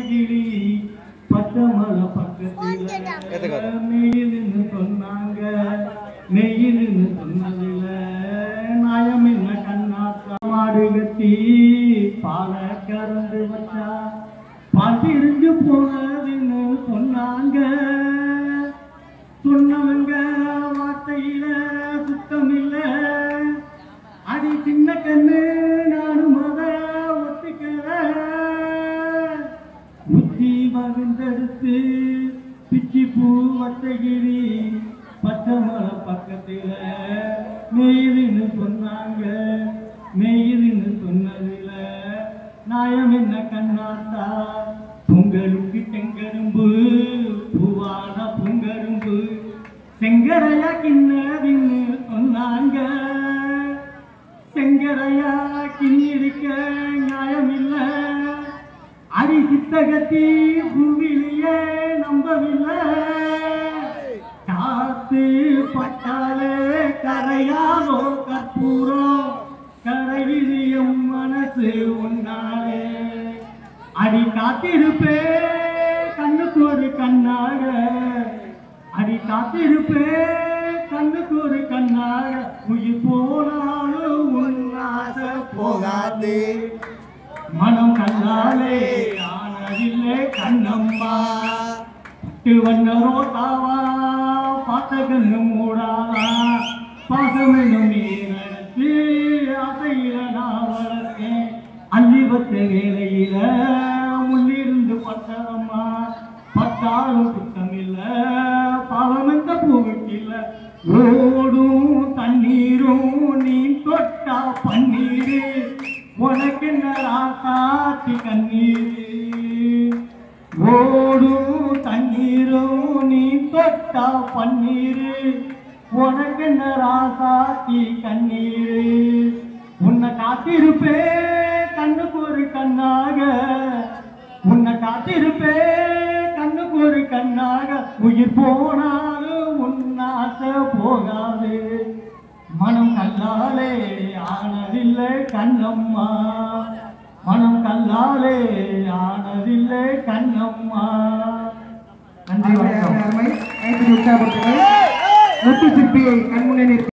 கிளி பச்சை மலை பக்கத்துல மெயிலுன்னு சொன்னாங்க மெயிலுன்னு சொன்னதுல நாயம் என்ன கண்ணாத்தா மாடு கட்டி பாலை கறந்து வச்சா பாட்டிருந்து போனதுன்னு சொன்னாங்க சொன்னவங்க வார்த்தையில சுத்தம் இல்ல அடி சின்ன கண்ணு நானும் அத ஒத்துக்கிறேன் உச்சி மருந்தெடுத்து பிச்சி பூ வச்சகிரி பச்சை மலை பக்கத்துல மெயிலுன்னு சொன்னாங்க மெயிலுன்னு சொன்னதுல நாயம் என்ன கண்ணாத்தா பொங்கலுக்கு செங்கரும்பு பூவான பொங்கரும்பு செங்கரையா கிண்ணதின்னு சொன்னாங்க செங்கரையா கிண்ணிருக்க நியாயம் இல்ல அடி சித்தகத்தி பூவிலேயே நம்பவில்லை காத்து பட்டாலே கரையாதோ கற்பூரம் கரைவிரியும் மனசு உன்னாலே அடி காத்திருப்பே கண்ணுக்கு ஒரு கண்ணாக அடி காத்திருப்பே கண்ணுக்கு ஒரு கண்ணாக உயிர் போனாலும் உன்னாச போகாது மனம் கண்ணாலே ஆனதில்லை கண்ணம்மா பட்டு வண்ண ரோட்டாவா பார்த்த கண்ணு மூடாவா பாசம் என்னும் நீ நடத்தி ஆசையில நான் வளர்த்தேன் அள்ளி வச்ச வேலையில முள்ளிருந்து பட்டதம்மா பத்தாலும் குத்தம் இல்ல பாவம் எந்த பூவுக்கு இல்ல ஓடும் தண்ணீரும் நீ தொட்டா பன்னீரு உனக்கு என்ன ராசாத்தி கண்ணீர் ஓடும் தண்ணீரும் நீ தொட்டா பன்னீரு உனக்கு என்ன ராசாத்தி கண்ணீரு உன்னை காத்திருப்பே கண்ணுக்கு ஒரு கண்ணாக உன்னை காத்திருப்பே கண்ணுக்கு ஒரு கண்ணாக உயிர் போனாலும் உன்னாச போகாது மனம் கல்லாலே ஆனதில்லை கண்ணம்மா மனம் கல்லாலே ஆனதில்லை கண்ணம்மா நன்றி வணக்கம் அருமை ஐந்து உற்சாகப்படுத்துங்கள் முத்து சிற்பியை கண்முன்னே நிறுத்தி